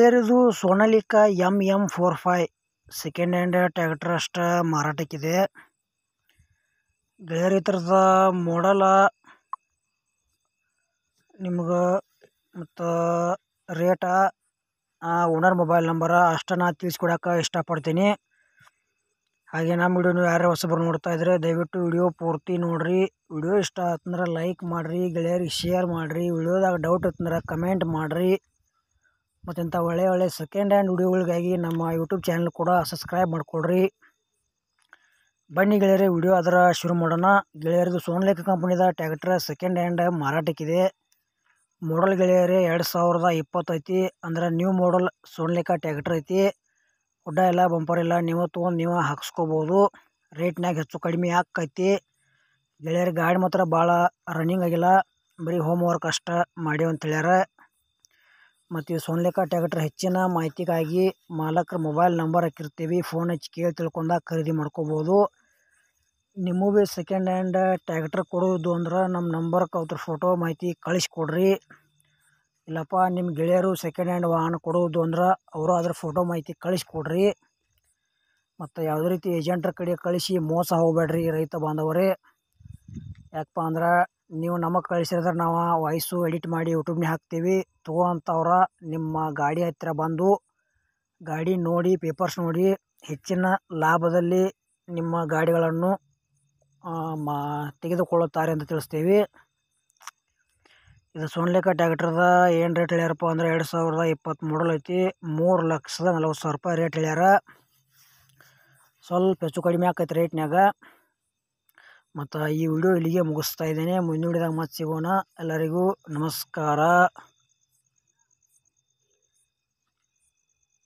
ಗೆಳೆಯರಿದು Sonalika M M four five second hand tractor ಅಷ್ಟ ಮಾರಾಟಕ್ಕಿದೆ ಗೆಳೆಯರ ಈ ಥರದ ಮಾಡಲ ನಿಮ್ಗೆ ಮತ್ತು ರೇಟ ಓನರ್ ಮೊಬೈಲ್ ನಂಬರ ಅಷ್ಟ ನಾ ತಿಳಿಸ್ಕೊಡಕ್ಕೆ ಇಷ್ಟಪಡ್ತೀನಿ ಹಾಗೆ ನಮ್ಮ ವಿಡಿಯೋ ನೀವು ಯಾರು ಹೊಸಬರು ನೋಡ್ತಾ ಇದ್ರೆ ದಯವಿಟ್ಟು ವಿಡಿಯೋ ಪೂರ್ತಿ ನೋಡಿರಿ ವಿಡಿಯೋ ಇಷ್ಟ ಆತಂದ್ರೆ ಲೈಕ್ ಮಾಡಿರಿ ಗೆಳೆಯರಿಗೆ ಶೇರ್ ಮಾಡಿರಿ ವಿಡಿಯೋದಾಗ ಡೌಟ್ ಇತ್ತಂದ್ರೆ ಕಮೆಂಟ್ ಮಾಡಿರಿ ಮತ್ತು ಇಂಥ ಒಳ್ಳೆಯ ಒಳ್ಳೆಯ ಸೆಕೆಂಡ್ ಹ್ಯಾಂಡ್ ವಿಡಿಯೋಗಳಿಗಾಗಿ ನಮ್ಮ ಯೂಟ್ಯೂಬ್ ಚಾನಲ್ ಕೂಡ ಸಬ್ಸ್ಕ್ರೈಬ್ ಮಾಡಿಕೊಡ್ರಿ ಬನ್ನಿ ಗೆಳೆಯರೆ ವಿಡಿಯೋ ಅದರ ಶುರು ಮಾಡೋಣ ಗೆಳೆಯರದು ಸೋನ್ಲೇಖ ಕಂಪ್ನಿದ ಟ್ಯಾಕ್ಟ್ರ್ ಸೆಕೆಂಡ್ ಹ್ಯಾಂಡ್ ಮಾರಾಟಕ್ಕಿದೆ ಮಾಡಲ್ ಗೆಳೆಯರೇ ಎರಡು ಸಾವಿರದ ಇಪ್ಪತ್ತು ಐತಿ ಅಂದ್ರೆ ನ್ಯೂ ಮಾಡಲ್ ಸೋನ್ಲೇಖ ಟ್ಯಾಕ್ಟ್ರ್ ಐತಿ ಉಡ್ಡ ಎಲ್ಲ ಬಂಪರ್ ಎಲ್ಲ ನೀವು ತೊಗೊಂಡು ನೀವು ಹಾಕ್ಸ್ಕೊಬೋದು ರೇಟ್ನಾಗ ಹೆಚ್ಚು ಕಡಿಮೆ ಆಕ್ಕೈತಿ ಗೆಳೆಯರ ಗಾಡಿ ಮಾತ್ರ ಭಾಳ ರನ್ನಿಂಗ್ ಆಗಿಲ್ಲ ಬರೀ ಹೋಮ್ ವರ್ಕ್ ಅಷ್ಟ ಮಾಡ್ಯಾವ ಅಂತ ಹೇಳ್ಯಾರ ಮತ್ತು ಈ ಸೋನ್ಲೇಖ ಟ್ಯಾಕ್ಟ್ರ್ ಹೆಚ್ಚಿನ ಮಾಹಿತಿಗಾಗಿ ಮಾಲಕರ ಮೊಬೈಲ್ ನಂಬರ್ ಹಾಕಿರ್ತೀವಿ ಫೋನ್ ಹಚ್ಚಿ ಕೇಳಿ ತಿಳ್ಕೊಂಡಾಗ ಖರೀದಿ ಮಾಡ್ಕೋಬೋದು ನಿಮಗೂ ಭೀ ಸೆಕೆಂಡ್ ಹ್ಯಾಂಡ್ ಟ್ಯಾಕ್ಟ್ರ್ ಕೊಡೋದು ಅಂದ್ರೆ ನಮ್ಮ ನಂಬರ್ಗೆ ಅದ್ರ ಫೋಟೋ ಮಾಹಿತಿ ಕಳಿಸ್ಕೊಡ್ರಿ ಇಲ್ಲಪ್ಪ ನಿಮ್ಮ ಗೆಳೆಯರು ಸೆಕೆಂಡ್ ಹ್ಯಾಂಡ್ ವಾಹನ ಕೊಡೋದು ಅಂದ್ರೆ ಅವರು ಅದ್ರ ಫೋಟೋ ಮಾಹಿತಿ ಕಳಿಸ್ಕೊಡ್ರಿ ಮತ್ತು ಯಾವುದೇ ರೀತಿ ಏಜೆಂಟ್ರ ಕಡೆ ಕಳಿಸಿ ಮೋಸ ಹೋಗ್ಬೇಡ್ರಿ ರೈತ ಬಾಂಧವರೇ ಯಾಕಪ್ಪ ಅಂದ್ರೆ ನೀವು ನಮಗೆ ಕಳಿಸಿದ್ರೆ ನಾವು ವಾಯ್ಸು ಎಡಿಟ್ ಮಾಡಿ ಯೂಟ್ಯೂಬ್ನಾಗ ಹಾಕ್ತೀವಿ ತೊಗೋಂಥವ್ರ ನಿಮ್ಮ ಗಾಡಿ ಹತ್ತಿರ ಬಂದು ಗಾಡಿ ನೋಡಿ ಪೇಪರ್ಸ್ ನೋಡಿ ಹೆಚ್ಚಿನ ಲಾಭದಲ್ಲಿ ನಿಮ್ಮ ಗಾಡಿಗಳನ್ನು ಮಾ ತೆಗೆದುಕೊಳ್ಳುತ್ತಾರೆ ಅಂತ ತಿಳಿಸ್ತೀವಿ ಇದು ಸೋನ್ಲೇಖ ಟ್ಯಾಕ್ಟ್ರದ ಏನು ರೇಟ್ ಹೇಳ್ಯಾರಪ್ಪ ಅಂದ್ರೆ ಎರಡು ಸಾವಿರದ ಇಪ್ಪತ್ತು ಮಾಡಲ್ ಐತಿ ಮೂರು ಲಕ್ಷದ ನಲ್ವತ್ತು ಸಾವಿರ ರೂಪಾಯಿ ರೇಟ್ ಹೇಳ್ಯಾರ ಸ್ವಲ್ಪ ಹೆಚ್ಚು ಕಡಿಮೆ ಆಕೈತೆ ರೇಟ್ನ್ಯಾಗ ಮತ್ತು ಈ ವಿಡಿಯೋ ಇಲ್ಲಿಗೆ ಮುಗಿಸ್ತಾ ಇದ್ದೇನೆ ಮುಂದಿನ ವಿಡಿಯೋದಾಗ ಮತ್ತೆ ಸಿಗೋಣ ಎಲ್ಲರಿಗೂ ನಮಸ್ಕಾರ